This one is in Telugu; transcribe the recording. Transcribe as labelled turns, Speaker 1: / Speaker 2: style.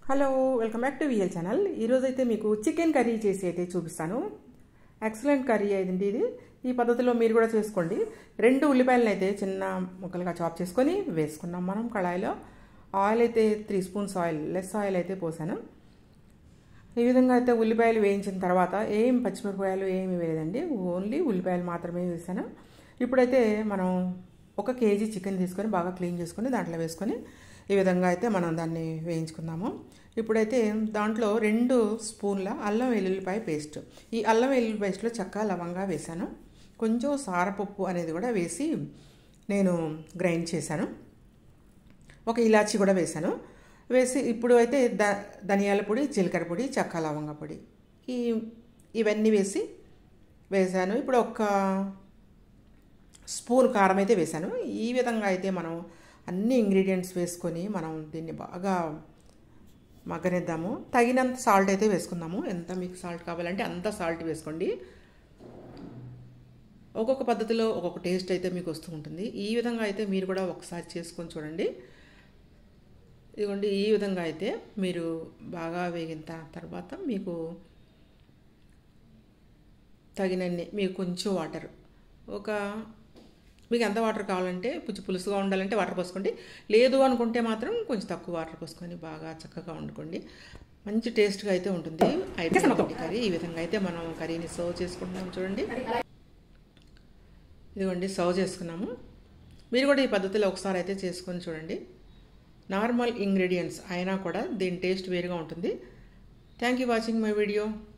Speaker 1: hello welcome back to VL channel ఈరోజు అయితే మీకు చికెన్ కర్రీ చేసి అయితే చూపిస్తాను ఎక్సలెంట్ కర్రీ అయింది ఇది ఈ పద్ధతిలో మీరు కూడా చేసుకోండి రెండు ఉల్లిపాయలను అయితే చిన్న ముక్కలుగా చాప్ చేసుకొని వేసుకున్నాం మనం కళాయిలో ఆయిల్ అయితే three spoons oil less oil అయితే పోసాను ఈ విధంగా అయితే ఉల్లిపాయలు వేయించిన తర్వాత ఏం పచ్చిమిరపకాయలు ఏమి వేయలేదండి ఓన్లీ ఉల్లిపాయలు మాత్రమే వేసాను ఇప్పుడైతే మనం ఒక కేజీ చికెన్ తీసుకొని బాగా క్లీన్ చేసుకొని దాంట్లో వేసుకొని ఈ విధంగా అయితే మనం దాన్ని వేయించుకుందాము ఇప్పుడైతే దాంట్లో రెండు స్పూన్ల అల్లం వెల్లుల్లిపాయ పేస్ట్ ఈ అల్లం వెల్లుల్లి పేస్ట్లో చక్క లవంగా వేశాను కొంచెం సారపప్పు అనేది కూడా వేసి నేను గ్రైండ్ చేశాను ఒక ఇలాచీ కూడా వేశాను వేసి ఇప్పుడు అయితే ద ధనియాల పొడి జీలకర్ర పొడి చక్క లవంగ పొడి ఈ ఇవన్నీ వేసి వేశాను ఇప్పుడు ఒక స్పూన్ కారం అయితే వేశాను ఈ విధంగా అయితే మనం అన్ని ఇంగ్రీడియంట్స్ వేసుకొని మనం దీన్ని బాగా మగ్గనిద్దాము తగినంత సాల్ట్ అయితే వేసుకుందాము ఎంత మీకు సాల్ట్ కావాలంటే అంత సాల్ట్ వేసుకోండి ఒక్కొక్క పద్ధతిలో ఒక్కొక్క టేస్ట్ అయితే మీకు వస్తూ ఉంటుంది ఈ విధంగా అయితే మీరు కూడా ఒకసారి చేసుకొని చూడండి ఇదిగోండి ఈ విధంగా అయితే మీరు బాగా వేగిన తర్వాత మీకు తగినన్ని మీకు కొంచెం వాటర్ ఒక మీకు ఎంత వాటర్ కావాలంటే పుచ్చి పులుసుగా ఉండాలంటే వాటర్ పోసుకోండి లేదు అనుకుంటే మాత్రం కొంచెం తక్కువ వాటర్ పోసుకొని బాగా చక్కగా వండుకోండి మంచి టేస్ట్గా అయితే ఉంటుంది అయిపోయింది కర్రీ ఈ విధంగా అయితే మనం కర్రీని సర్వ్ చేసుకుంటున్నాం చూడండి ఇదిగోండి సర్వ్ చేసుకున్నాము మీరు కూడా ఈ పద్ధతిలో ఒకసారి అయితే చేసుకొని చూడండి నార్మల్ ఇంగ్రీడియంట్స్ అయినా కూడా దీని టేస్ట్ వేరుగా ఉంటుంది thank you watching my video